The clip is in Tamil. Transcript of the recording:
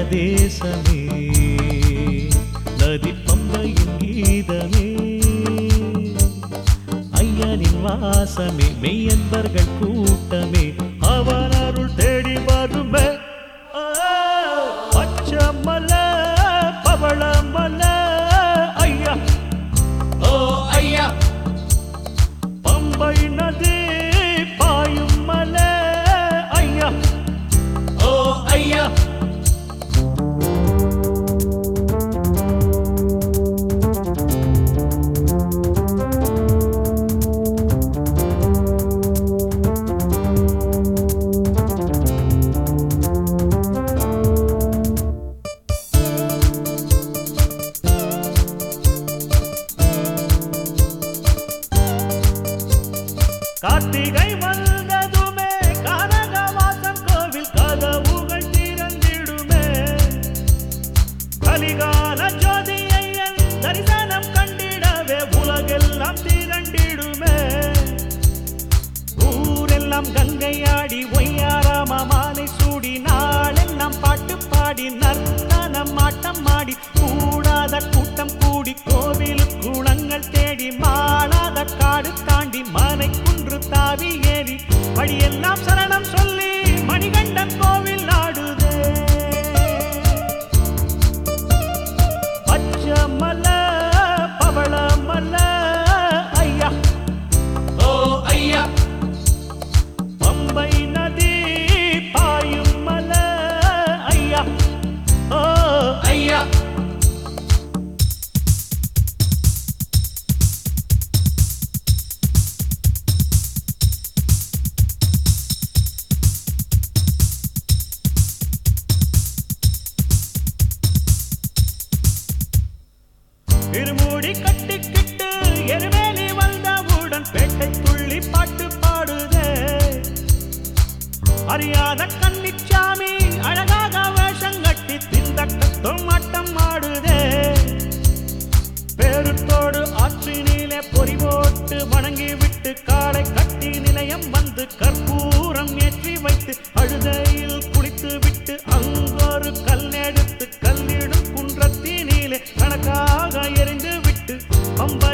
தேசமே நதி பம்பையின் கீதமே ஐயனின் வாசமே மெய்யன்பர்கள் கூட்டமே அவன் அருள் தேடி வருமே ஆ, பச்சைமலை, பவளமலை, ஐயா ஓ ஐயா பம்பை நதி பாயும் மலை ஐயா ஓ ஐயா கார்த்திகை வந்ததுமே கனகவாசன் கோவில் கதவுகள் திறந்திடுமே கலிகால ஜோதி ஐயன் தரிசனம் கண்டிடவே உலகெல்லாம் திரண்டிடுமே ஊரெல்லாம் கங்கையாடி ஒய்யாராம மாலை சூடி நாளெல்லாம் பாட்டு பாடி நர்த்தனம் ஆட்டம் ஆடி கூடாத கூட்டம் கூடி கோவில் குளங்கள் தேடி மாளாத காடு தாண்டி மனை குன்று தாவி ஏறி வழியெல்லாம் சரணம் சொல்லி மணிகண்டன் கோவில் ஆடுதே பச்சைமலை பவளமலை ஐயா ஓ ஐயா பம்பை நதி பாயும் மலை ஐயா ஓ ஐயா இருமூடி கட்டிக்கிட்டு எருமேலி வந்தவுடன் பேட்டை துள்ளி பாட்டு பாடுதே அறியாத கன்னிச்சாமி அழகாக வேஷம் கட்டி திண்டக்கத்தும் ஆட்டம் ஆடுதே பேருத்தோடு ஆற்றினிலே பொறி போட்டு வணங்கி விட்டு காலை கட்டி நிலையம் வந்து கற்பூரம் ஏற்றி வைத்து அழுதையில் குளித்து விட்டு அங்கொரு கல் எடுத்து கல்லிடும் குன்றத்தினிலே கணக்காக எரிந்து விட்டு பம்பை